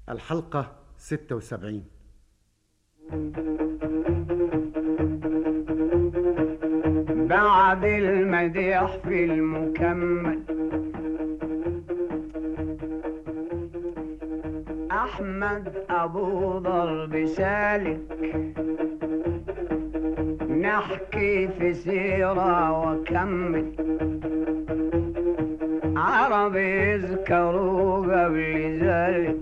الحلقة 76 بعد المديح في المكمل أحمد أبو ضرب سالك نحكي في سيرة وكمل عرب يذكروا قبل ذلك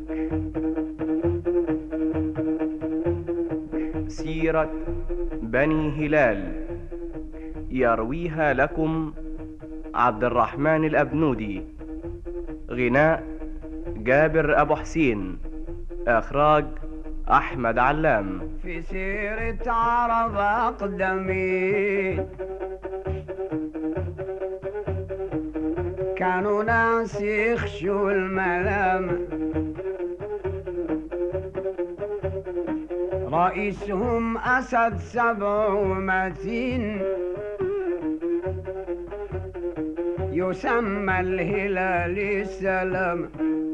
سيرة بني هلال يرويها لكم عبد الرحمن الأبنودي غناء جابر أبو حسين إخراج أحمد علام في سيرة عرب أقدمين كانوا ناس يخشوا الملامة رئيسهم أسد سبع ومتين يسمى الهلال السلام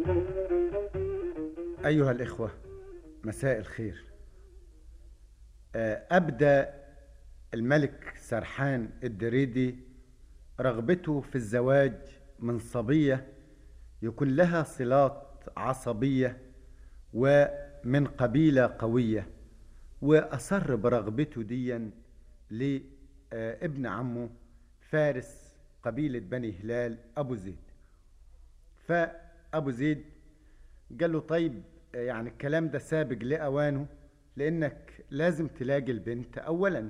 أيها الإخوة مساء الخير آه، أبدى الملك سرحان الدريدي رغبته في الزواج من صبية يكون لها صلات عصبية ومن قبيلة قوية وأصر برغبته ديا لابن عمه فارس قبيلة بني هلال أبو زيد فأبو زيد قال له طيب يعني الكلام ده سابق لأوانه لأنك لازم تلاقي البنت أولا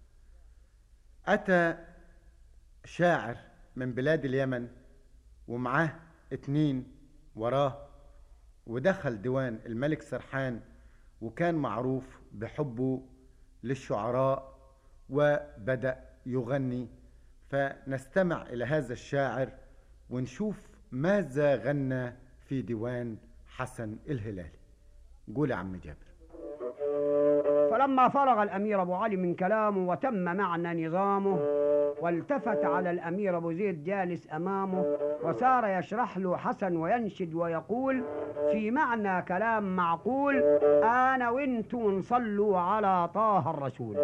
أتى شاعر من بلاد اليمن ومعاه اتنين وراه ودخل ديوان الملك سرحان وكان معروف بحبه للشعراء وبدأ يغني فنستمع إلى هذا الشاعر ونشوف ماذا غنى في ديوان حسن الهلالي قول يا عم جابر فلما فرغ الأمير أبو علي من كلامه وتم معنى نظامه والتفت على الأمير أبو زيد جالس أمامه وصار يشرح له حسن وينشد ويقول في معنى كلام معقول أنا وانتو نصلوا على طه الرسول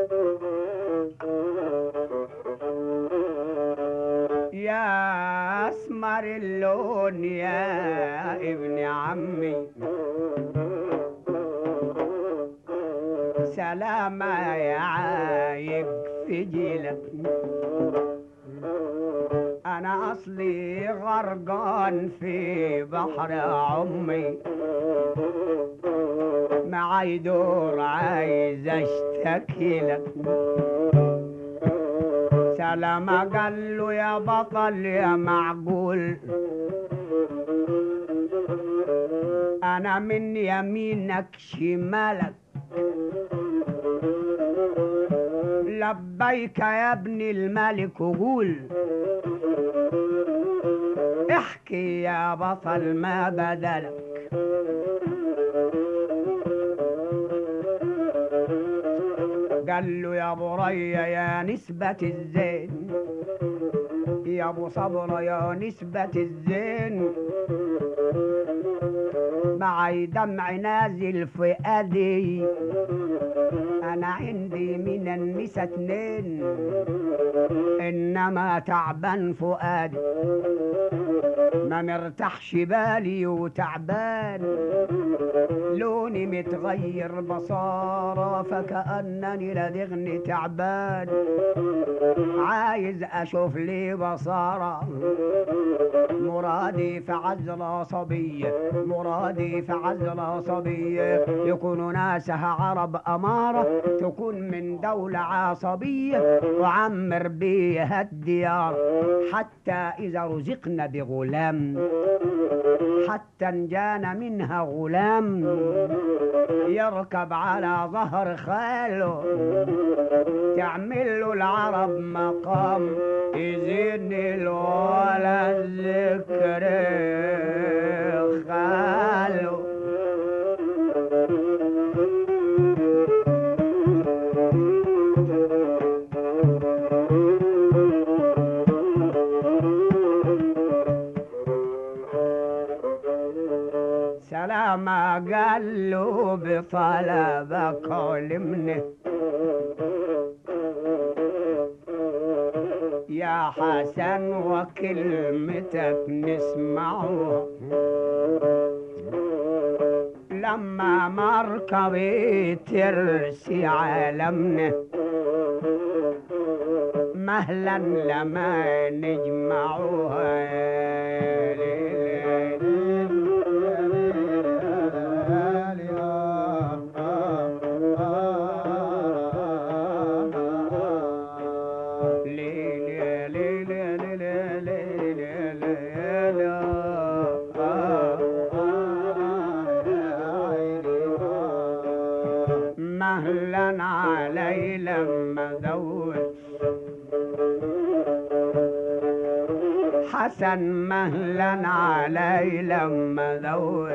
يا أسمر اللون يا ابن عمي سلامة يا عايق في جيلك أنا أصلي غرقان في بحر عمي معاي دور عايز أشتكي لك سلامة قال له يا بطل يا معقول أنا من يمينك شمالك لبيك يا ابن الملك وقول احكي يا بطل ما بدلك قال له يا ابو ريا يا نسبة الزين يا ابو صبر يا نسبة الزين معي دمع نازل في ايدي انا عندي من النسا اتنين انما تعبان فؤادي ما مرتاحش بالي وتعبان لوني متغير بصارة فكأنني لدغني تعبان عايز اشوف لي بصارة مرادي في عزلة صبية مرادي في عزلة صبية يكونوا ناسها عرب أمارة تكون من دولة عصبية وعمر بيها الديار حتى إذا رزقنا بغلام حتى انجانا منها غلام يركب على ظهر خاله تعمل له العرب مقام يزيد الولد ذكر خاله سلام قال له بطلبك علمني يا حسن وكلمتك نسمعها لما مركبي ترسي عالمنا مهلا لما نجمعوها مهلا علي لما ذوق حسن مهلا علي لما ذوق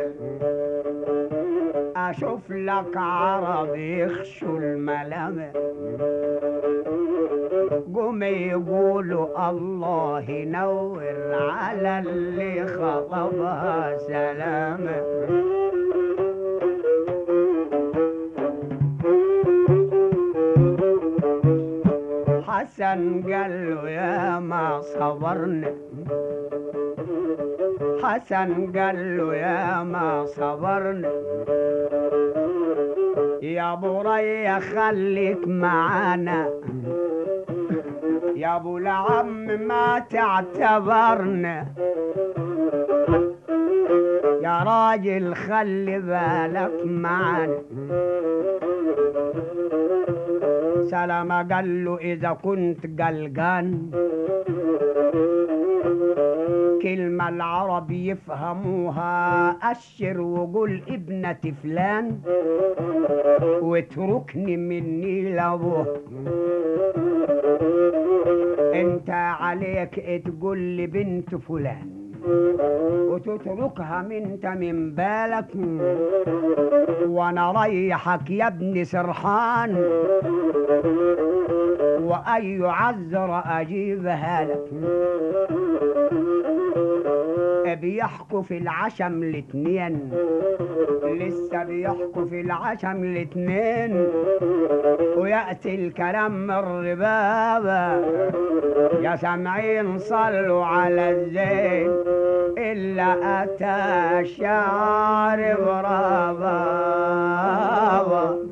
اشوف لك عرب يخشوا الملامة قوم يقولوا الله ينور على اللي خطبها سلامه حسن قال له يا ما صبرنا حسن قال له يا ما صبرنا يا ابو ريا خليك معانا يا ابو العم ما تعتبرنا يا راجل خلي بالك معانا سلام قال له إذا كنت قلقان كلمة العرب يفهموها أشر وقول ابنة فلان واتركني مني لابوه انت عليك تقول لي بنت فلان وتتركها انت من بالك وانا ريحك يا ابني سرحان واي عذر اجيبها لك بيحكوا في العشم الاتنين لسه بيحكوا في العشم الاتنين ويأتي الكلام من الربابة يا سامعين صلوا على الزين إلا أتى شعر بربابة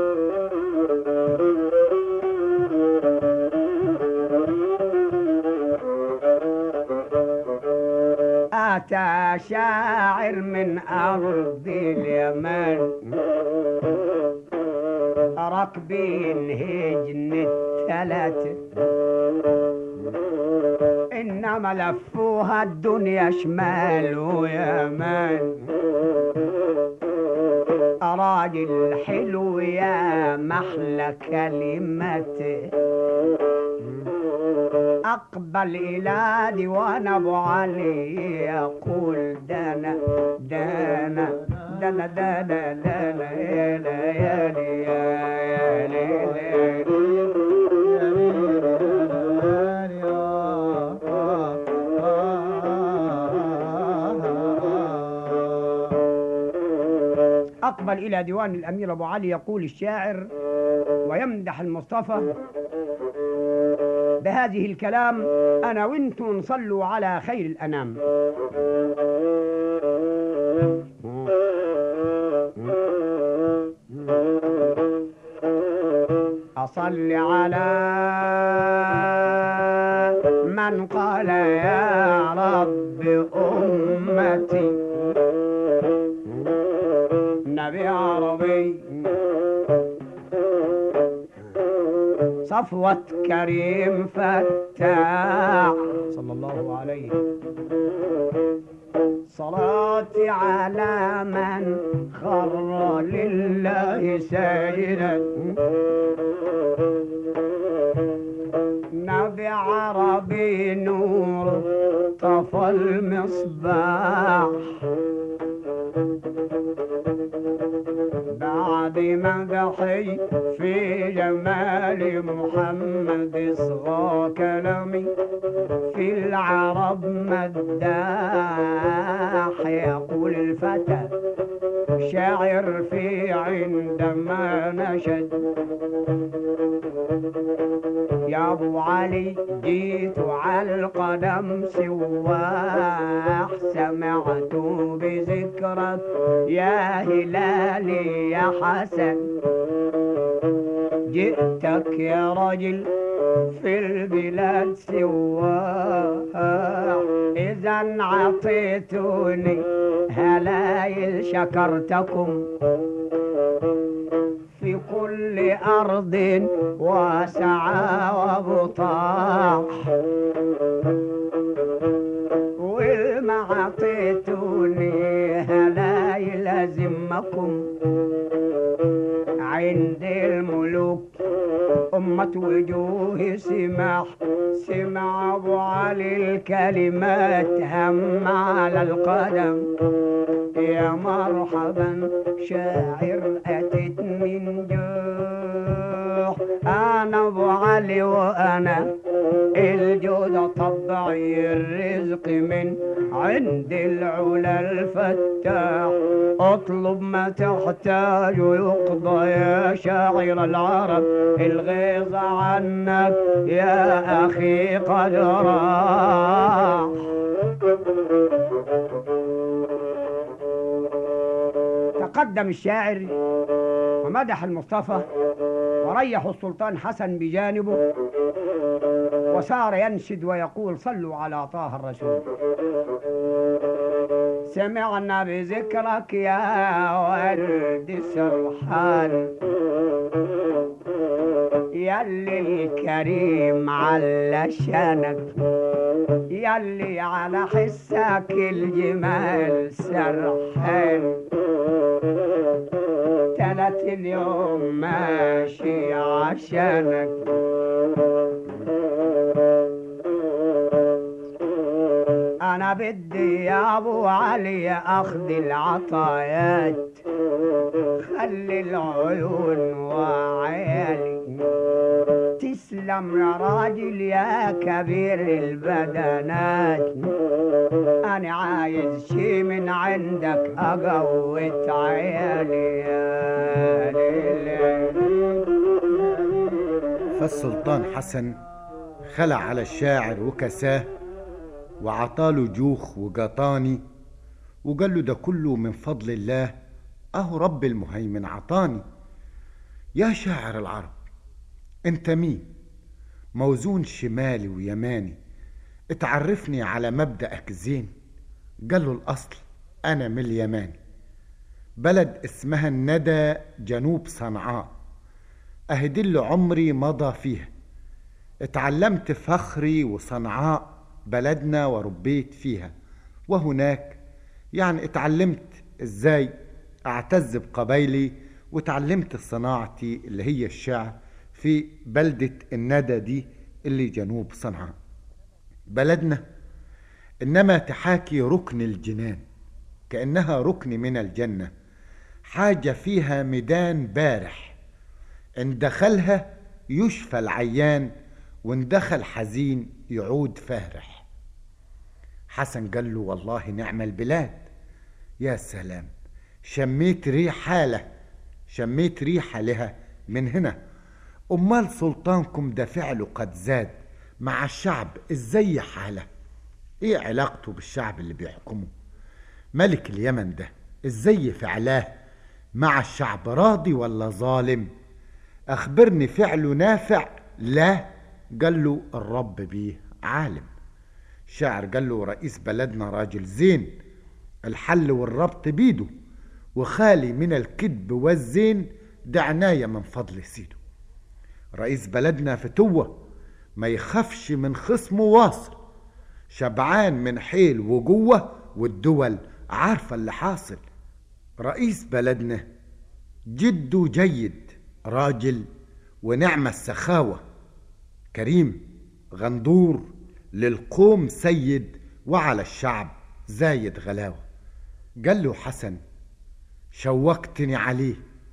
أتى شاعر من أرض اليمن ركبين هجن الثلاثة إنما لفوها الدنيا شمال ويمن راجل حلو يا محلى كلمته أقبل إلى ديوان أبو علي يقول دانا دانا دانا دانا دانا يا ليالي يا ليالي أقبل إلى ديوان الأمير أبو علي يقول الشاعر ويمدح المصطفى بهذه الكلام أنا وانتم صلوا على خير الأنام أصل على من قال يا رب أمتي نبي عربي صفوة كريم فتاح صلى الله عليه صلاتي على من خر لله سيدا نبي عربي نور طفى المصباح بعد بمدحي في جمال محمد اصغى كلامي في العرب مداح يقول الفتى شاعر في عندما نشد يا ابو علي جيت على القدم سواح سمعت بذكرك يا هلالي يا حسن جئتك يا رجل في البلاد سواح إذا عطيتوني هلايل شكرتكم في كل أرض واسعة وبطاح والما عطيتوني هلايل أزمكم عند الملوك أمة وجوه سماح سمع أبو علي الكلمات هم على القدم يا مرحبا شاعر أتت من جوح أنا أبو علي وأنا الجود طبعي الرزق من عند العلا الفتاح اطلب ما تحتاج يقضى يا شاعر العرب الغيظ عنك يا أخي قد راح تقدم الشاعر ومدح المصطفى وريح السلطان حسن بجانبه وصار ينشد ويقول صلوا على طه الرسول سمعنا بذكرك يا ورد سرحان يلي الكريم على شانك يلي على حسك الجمال سرحان تلات اليوم ماشي عشانك انا بدي يا ابو علي اخذ العطايات خلي العيون وعيالي تسلم يا راجل يا كبير البدنات انا عايز شي من عندك اقوت عيالي يا ليل. فالسلطان حسن خلع على الشاعر وكساه وعطاله جوخ وقطاني وقال له ده كله من فضل الله اهو رب المهيمن عطاني يا شاعر العرب انت مين موزون شمالي ويماني اتعرفني على مبدأك زين قال له الأصل أنا من اليماني بلد اسمها الندى جنوب صنعاء أهدل عمري مضى فيها اتعلمت فخري وصنعاء بلدنا وربيت فيها وهناك يعني اتعلمت ازاي اعتز بقبايلي وتعلمت صناعتي اللي هي الشعر في بلدة الندى دي اللي جنوب صنعاء بلدنا انما تحاكي ركن الجنان كانها ركن من الجنه حاجه فيها ميدان بارح ان دخلها يشفى العيان وان دخل حزين يعود فارح حسن قال له والله نعم البلاد يا سلام شميت ريح حاله شميت ريحة لها من هنا أمال سلطانكم ده فعله قد زاد مع الشعب ازاي حاله ايه علاقته بالشعب اللي بيحكمه ملك اليمن ده ازاي فعلاه مع الشعب راضي ولا ظالم اخبرني فعله نافع لا قال له الرب بيه عالم شاعر قال له رئيس بلدنا راجل زين الحل والربط بيده وخالي من الكذب والزين ده عناية من فضل سيده رئيس بلدنا فتوة ما يخافش من خصمه واصل شبعان من حيل وجوه والدول عارفة اللي حاصل رئيس بلدنا جده جيد راجل ونعمة السخاوة كريم غندور للقوم سيد وعلى الشعب زايد غلاوة قال له حسن شوقتني عليه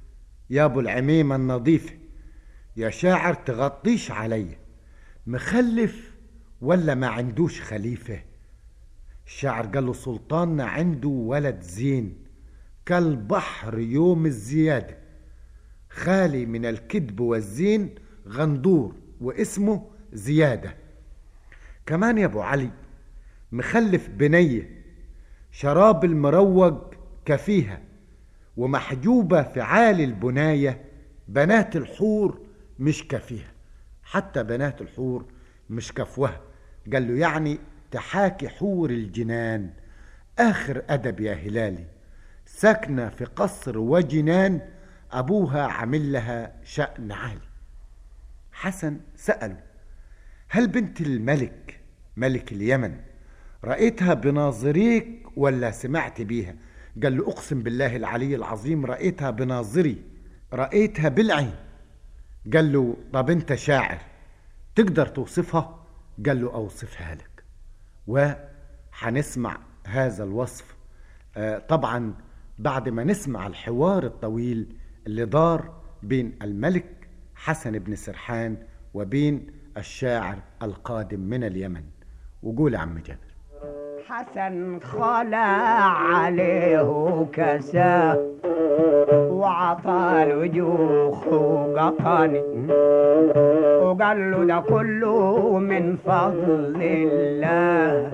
يا ابو العميمة النظيفة يا شاعر تغطيش علي مخلف ولا ما عندوش خليفة الشاعر قال له سلطاننا عنده ولد زين كالبحر يوم الزيادة خالي من الكذب والزين غندور واسمه زيادة كمان يا ابو علي مخلف بنية شراب المروج كفيها ومحجوبة في عالي البناية بنات الحور مش كفيها حتى بنات الحور مش كفوها قال له يعني تحاكي حور الجنان آخر أدب يا هلالي ساكنة في قصر وجنان أبوها عامل لها شأن عالي حسن سأله هل بنت الملك ملك اليمن رأيتها بناظريك ولا سمعت بيها قال له أقسم بالله العلي العظيم رأيتها بناظري رأيتها بالعين قال له طب أنت شاعر تقدر توصفها قال له أوصفها لك وحنسمع هذا الوصف آه، طبعا بعد ما نسمع الحوار الطويل اللي دار بين الملك حسن بن سرحان وبين الشاعر القادم من اليمن وقول يا عم جابر حسن خلع عليه كساه وعطى له جوخ وقطني وقال له ده كله من فضل الله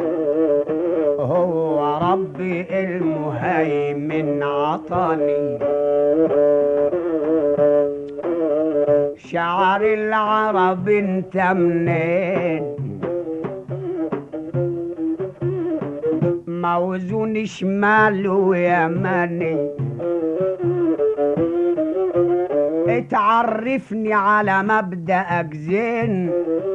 هو ربي المهيمن عطاني شعر العرب انت منين موزون شمال ويمني اتعرفني على مبدأك زين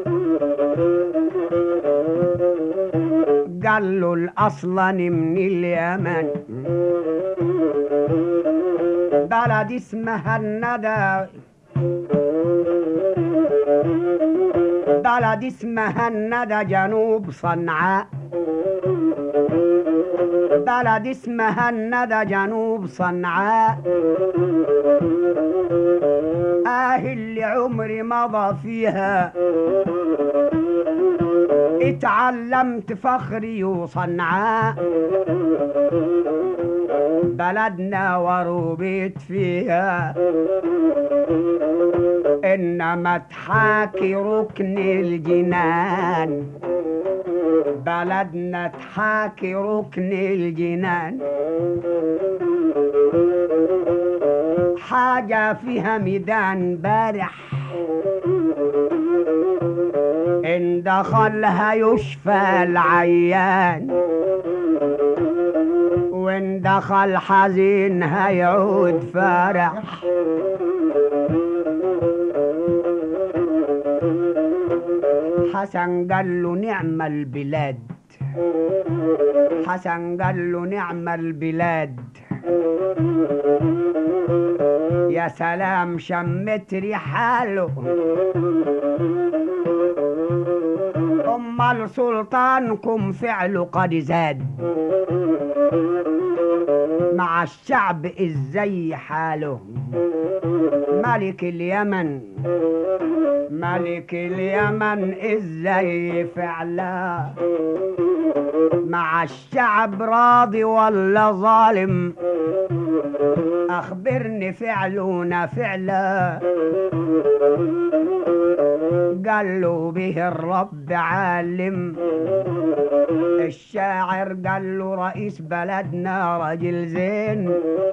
قال له الأصلني من اليمن بلد اسمها الندى بلد اسمها الندى جنوب صنعاء بلد اسمها الندى جنوب صنعاء آه اللي عمري مضى فيها اتعلمت فخري وصنعاء بلدنا وربيت فيها إنما تحاكي ركن الجنان بلدنا تحاكي ركن الجنان حاجة فيها ميدان بارح إن دخلها يشفى العيان وإن دخل حزين هيعود فرح حسن قال له نعم البلاد حسن قال له نعم البلاد يا سلام شمت ريحاله امال سلطانكم فعله قد زاد مع الشعب ازاي حاله ملك اليمن ملك اليمن ازاي فعلا مع الشعب راضي ولا ظالم اخبرني فعلونا فعلا قال له به الرب عالم الشاعر قال له رئيس بلدنا رجل زين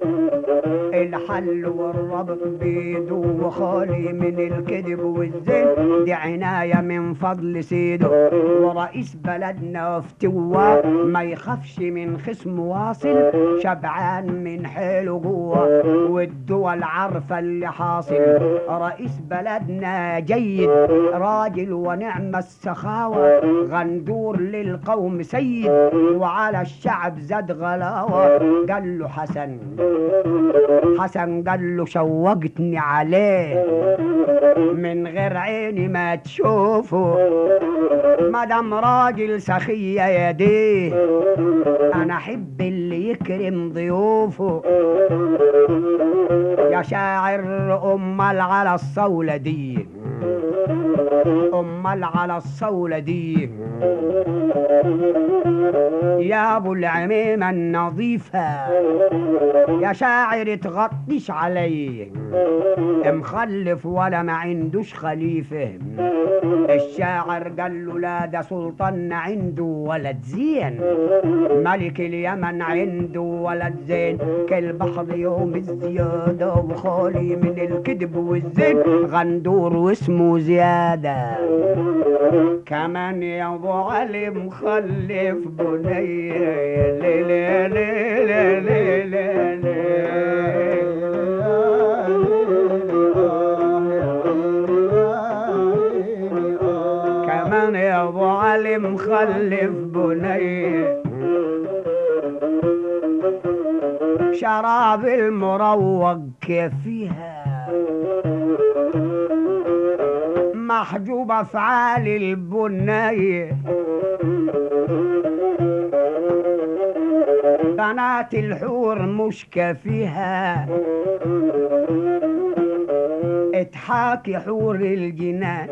الحل والربط بيده وخالي من الكذب والزين دي عناية من فضل سيده ورئيس بلدنا افتوى ما يخافش من خصم واصل شبعان من حيله جوه والدول عارفة اللي حاصل رئيس بلدنا جيد راجل ونعم السخاوة غندور للقوم سيد وعلى الشعب زاد غلاوة قال له حسن حسن قال له شوقتني عليه من غير عيني ما تشوفه مدام راجل سخية يديه انا احب اللي يكرم ضيوفه يا شاعر أمال على الصولة دي أمال على الصولة دي يا أبو العميمة النظيفة يا شاعر تغطيش علي مخلف ولا ما عندوش خليفة الشاعر قال له لا ده سلطان عنده ولد زين ملك اليمن عنده ولد زين كالبحر يوم الزيادة وخالي من الكذب والزين غندور واسمه زيادة كمان يا ابو علي مخلف بنية لي لي لي لي لي لي كمان يا ابو علي مخلف بنية شراب المروق كيفيها محجوب افعال البنية بنات الحور مش كافيها اتحاكي حور الجنان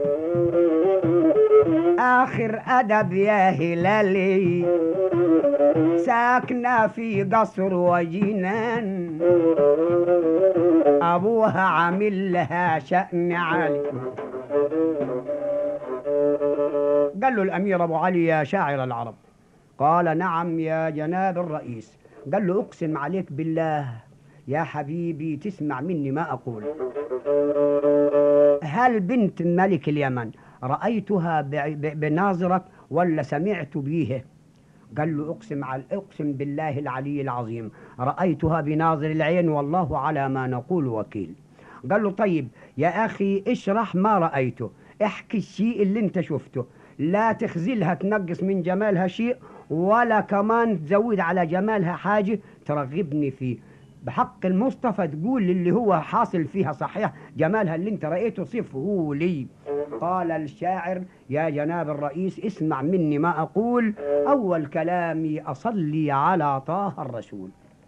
اخر ادب يا هلالي ساكنة في قصر وجنان ابوها عامل لها شأن عالي قال له الامير ابو علي يا شاعر العرب قال نعم يا جناب الرئيس قال له اقسم عليك بالله يا حبيبي تسمع مني ما اقول هل بنت ملك اليمن رايتها ب- ب- بناظرك ولا سمعت بيه قال له اقسم على اقسم بالله العلي العظيم رايتها بناظر العين والله على ما نقول وكيل قال له طيب يا اخي اشرح ما رايته احكي الشيء اللي انت شفته لا تخزلها تنقص من جمالها شيء ولا كمان تزود على جمالها حاجه ترغبني فيه بحق المصطفى تقول اللي هو حاصل فيها صحيح جمالها اللي انت رأيته صفه لي قال الشاعر يا جناب الرئيس اسمع مني ما أقول أول كلامي أصلي على طه الرسول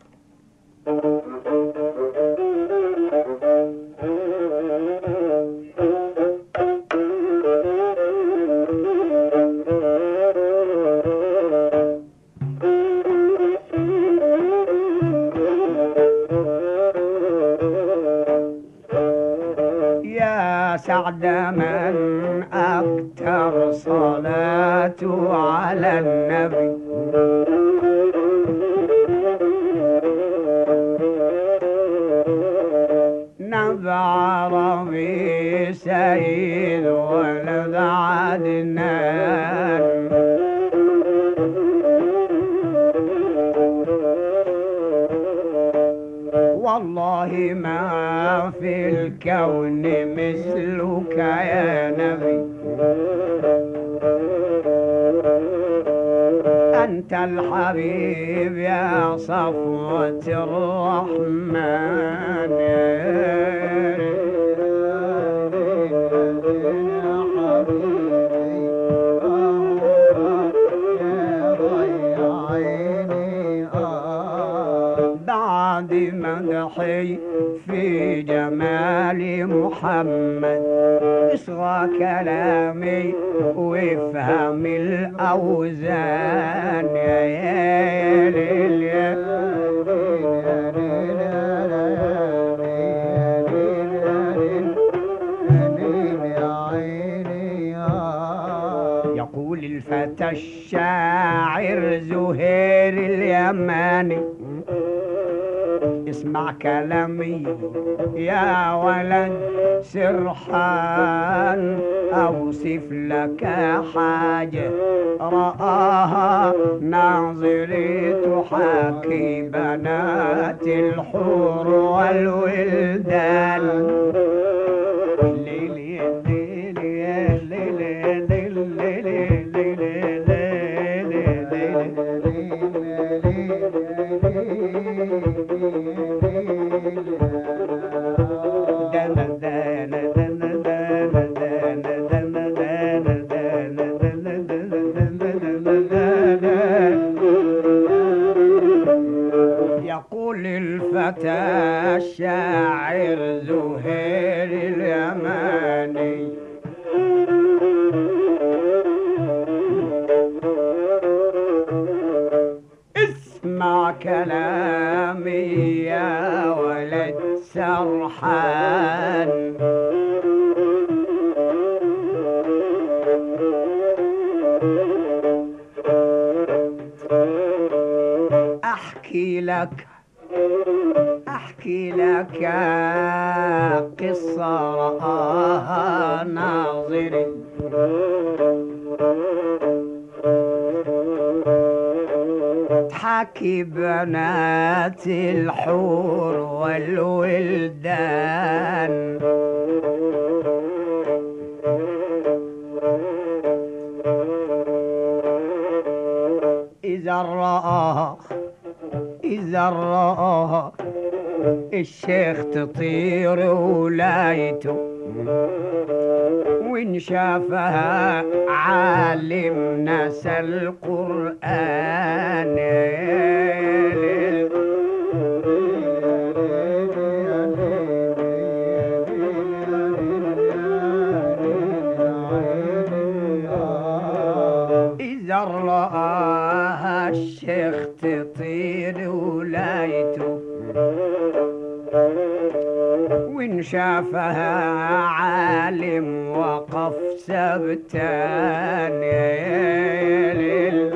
يا سعد من أكثر صلاته على النبي نبع ربي سيد ولد عدنان والله ما في الكون مثلك يا نبي أنت الحبيب يا صفوة الرحمن بعد مدحي في جمال محمد اصغى كلامي وافهم الاوزان يا يا ليل يا يقول الفتى الشاعر زهير اليماني اسمع كلامي يا ولد سرحان اوصف لك حاجه راها ناظري تحاكي بنات الحور والولدان ليلي ليلي ليلي ليلي يقول الفتى الشاعر زهير اليماني اسمع كلامي يا ولد سرحان احكي لك احكي لك قصه راها ناظري تحكي بنات الحور والولدان إذا رآها إذا رآها الشيخ تطير ولايته وإن شافها عالم نسى القرآن إذا رآها الشيخ تطير ولايته وإن شافها عالم وقف سبتان يا ليل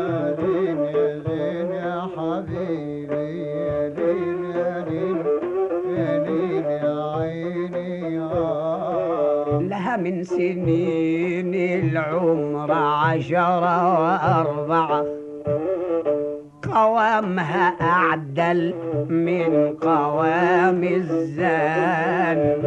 لها من سنين العمر عشرة وأربعة قوامها أعدل من قوام الزان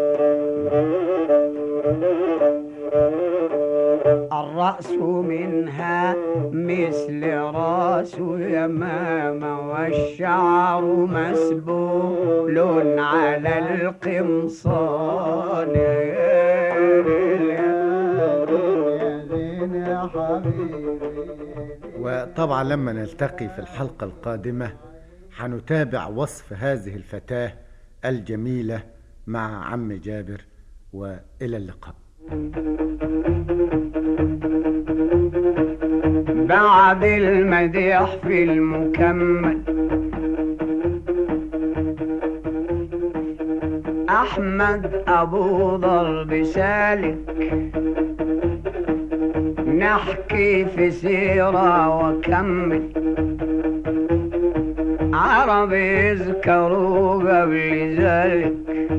الرأس منها مثل راس يمامة والشعر مسبول على القمصان وطبعا لما نلتقي في الحلقة القادمة حنتابع وصف هذه الفتاة الجميلة مع عم جابر وإلى اللقاء بعد المديح في المكمل أحمد أبو ضرب سالك نحكي في سيرة وكمل عرب يذكروا قبل ذلك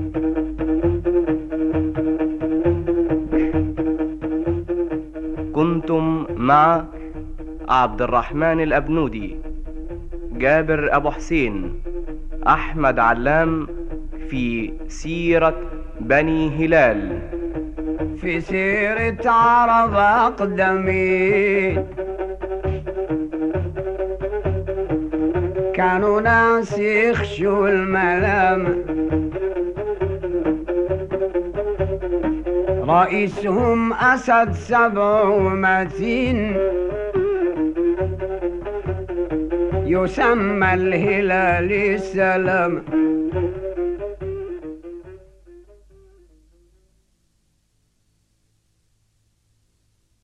كنتم مع عبد الرحمن الأبنودي جابر أبو حسين أحمد علام في سيرة بني هلال في سيرة عرب أقدمين كانوا ناس يخشوا الملام رئيسهم أسد سبع متين يسمى الهلال السلام